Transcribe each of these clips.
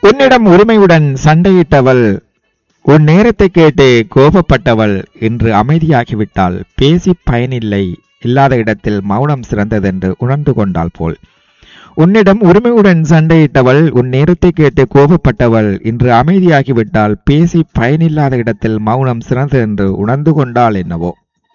உன்னிடம் உரிமையுடன் சண்டையிட்டவள் உன் நேரத்தை கேட்டு கோபப்பட்டவள் இன்று அமைதியாகிவிட்டால் பேசி பயனில்லை இல்லாத இடத்தில் மௌனம் சிறந்ததென்று உணர்ந்து கொண்டாள் போல் உன்னிடம் உரிமையுடன் சண்டையிட்டவள் உன் நேரத்தை கேட்டு கோபப்பட்டவள் இன்று அமைதியாகிவிட்டால் பேசி பயனில்லாத இடத்தில் மௌனம் சிறந்தது என்று உணர்ந்து கொண்டாள் என்னவோ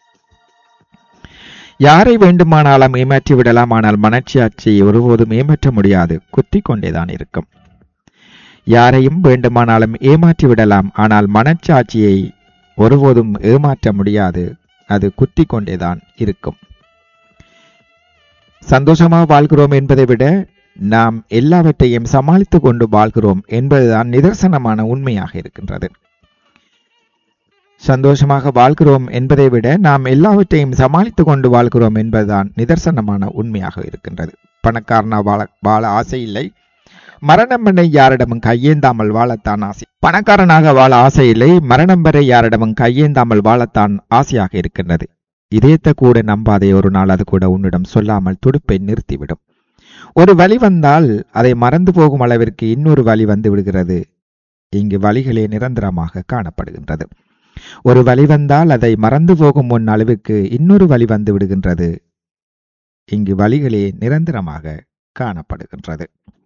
யாரை வேண்டுமானாலும் ஏமாற்றி விடலாம் ஆனால் மனச்சாட்சியை ஒருபோதும் ஏமாற்ற முடியாது குத்திக் கொண்டேதான் இருக்கும் யாரையும் வேண்டுமானாலும் ஏமாற்றி விடலாம் ஆனால் மனச்சாட்சியை ஒருபோதும் ஏமாற்ற முடியாது அது குத்திக் கொண்டேதான் இருக்கும் சந்தோஷமாக வாழ்கிறோம் என்பதை விட நாம் எல்லாவற்றையும் சமாளித்துக் கொண்டு வாழ்கிறோம் என்பதுதான் நிதர்சனமான உண்மையாக இருக்கின்றது சந்தோஷமாக வாழ்கிறோம் என்பதை விட நாம் எல்லாவற்றையும் சமாளித்துக் கொண்டு வாழ்கிறோம் என்பதுதான் நிதர்சனமான உண்மையாக இருக்கின்றது பணக்காரனா வாழ வாழ ஆசை இல்லை மரணம் வரை யாரிடமும் கையேந்தாமல் வாழத்தான் ஆசை பணக்காரனாக வாழ ஆசை இல்லை மரணம் வரை யாரிடமும் கையேந்தாமல் வாழத்தான் ஆசையாக இருக்கின்றது இதயத்தை கூட நம்பாதே ஒரு நாள் அது கூட உன்னிடம் சொல்லாமல் துடுப்பை நிறுத்திவிடும் ஒரு வழி வந்தால் அதை மறந்து போகும் அளவிற்கு இன்னொரு வழி வந்து விடுகிறது இங்கு வழிகளே நிரந்தரமாக காணப்படுகின்றது ஒரு வழி வந்தால் அதை மறந்து போகும் முன் அளவுக்கு இன்னொரு வழி வந்து விடுகின்றது இங்கு வழிகளே நிரந்தரமாக காணப்படுகின்றது